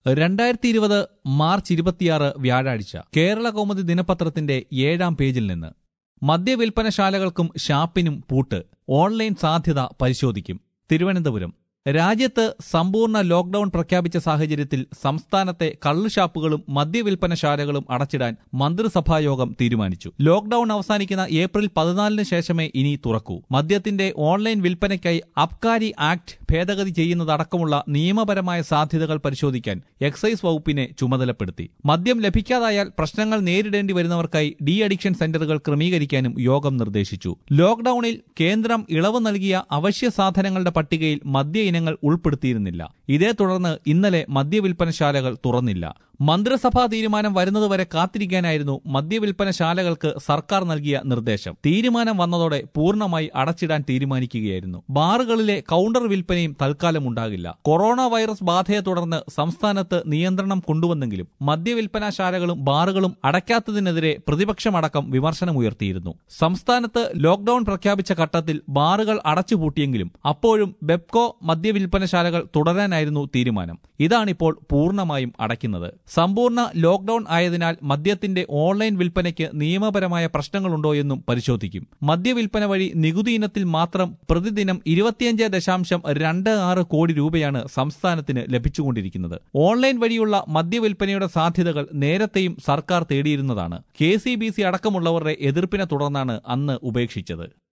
രണ്ടായിരത്തി ഇരുപത് മാർച്ച് ഇരുപത്തിയാറ് വ്യാഴാഴ്ച കേരള കൗമുദി ദിനപത്രത്തിന്റെ ഏഴാം പേജിൽ നിന്ന് മദ്യവിൽപ്പനശാലകൾക്കും ഷാപ്പിനും പൂട്ട് ഓൺലൈൻ സാധ്യത പരിശോധിക്കും തിരുവനന്തപുരം രാജ്യത്ത് സമ്പൂർണ്ണ ലോക്ഡൌൺ പ്രഖ്യാപിച്ച സാഹചര്യത്തിൽ സംസ്ഥാനത്തെ കള്ളുഷാപ്പുകളും മദ്യവിൽപ്പനശാലകളും അടച്ചിടാൻ മന്ത്രിസഭായോഗം തീരുമാനിച്ചു ലോക്ഡൌൺ അവസാനിക്കുന്ന ഏപ്രിൽ പതിനാലിന് ശേഷമേ ഇനി തുറക്കൂ മദ്യത്തിന്റെ ഓൺലൈൻ വിൽപ്പനയ്ക്കായി അബ്കാരി ആക്ട് ഭേദഗതി ചെയ്യുന്നതടക്കമുള്ള നിയമപരമായ സാധ്യതകൾ പരിശോധിക്കാൻ എക്സൈസ് വകുപ്പിനെ ചുമതലപ്പെടുത്തി മദ്യം ലഭിക്കാതായാൽ പ്രശ്നങ്ങൾ നേരിടേണ്ടി വരുന്നവർക്കായി ഡി അഡിക്ഷൻ സെന്ററുകൾ ക്രമീകരിക്കാനും യോഗം നിർദ്ദേശിച്ചു ലോക്ഡൌണിൽ കേന്ദ്രം ഇളവ് നൽകിയ അവശ്യ സാധനങ്ങളുടെ പട്ടികയിൽ മദ്യ ഇനങ്ങൾ ഉൾപ്പെടുത്തിയിരുന്നില്ല ഇതേ തുടർന്ന് ഇന്നലെ മദ്യവിൽപ്പനശാലകൾ തുറന്നില്ല മന്ത്രിസഭാ തീരുമാനം വരുന്നതുവരെ കാത്തിരിക്കാനായിരുന്നു മദ്യവിൽപ്പനശാലകൾക്ക് സർക്കാർ നൽകിയ നിർദ്ദേശം തീരുമാനം വന്നതോടെ പൂർണ്ണമായി അടച്ചിടാൻ തീരുമാനിക്കുകയായിരുന്നു ബാറുകളിലെ കൌണ്ടർ വിൽപ്പനയും തൽക്കാലം ഉണ്ടാകില്ല കൊറോണ വൈറസ് ബാധയെ തുടർന്ന് സംസ്ഥാനത്ത് നിയന്ത്രണം കൊണ്ടുവന്നെങ്കിലും മദ്യവിൽപ്പനശാലകളും ബാറുകളും അടയ്ക്കാത്തതിനെതിരെ പ്രതിപക്ഷമടക്കം വിമർശനമുയർത്തിയിരുന്നു സംസ്ഥാനത്ത് ലോക്ഡൌൺ പ്രഖ്യാപിച്ച ഘട്ടത്തിൽ ബാറുകൾ അടച്ചുപൂട്ടിയെങ്കിലും അപ്പോഴും ബെപ്കോ മദ്യവിൽപ്പനശാലകൾ തുടരാനായിരുന്നു തീരുമാനം ഇതാണിപ്പോൾ പൂർണ്ണമായും അടയ്ക്കുന്നത് സമ്പൂർണ്ണ ലോക്ഡൌൺ ആയതിനാൽ മദ്യത്തിന്റെ ഓൺലൈൻ വിൽപ്പനയ്ക്ക് നിയമപരമായ പ്രശ്നങ്ങളുണ്ടോ എന്നും പരിശോധിക്കും മദ്യവിൽപ്പന വഴി നികുതി ഇനത്തിൽ മാത്രം പ്രതിദിനം ഇരുപത്തിയഞ്ച് ദശാംശം രണ്ട് ആറ് കോടി രൂപയാണ് സംസ്ഥാനത്തിന് ലഭിച്ചുകൊണ്ടിരിക്കുന്നത് ഓൺലൈൻ വഴിയുള്ള മദ്യവിൽപ്പനയുടെ സാധ്യതകൾ നേരത്തെയും സർക്കാർ തേടിയിരുന്നതാണ് കെ സി ബി സി അടക്കമുള്ളവരുടെ എതിർപ്പിനെ തുടർന്നാണ് അന്ന് ഉപേക്ഷിച്ചത്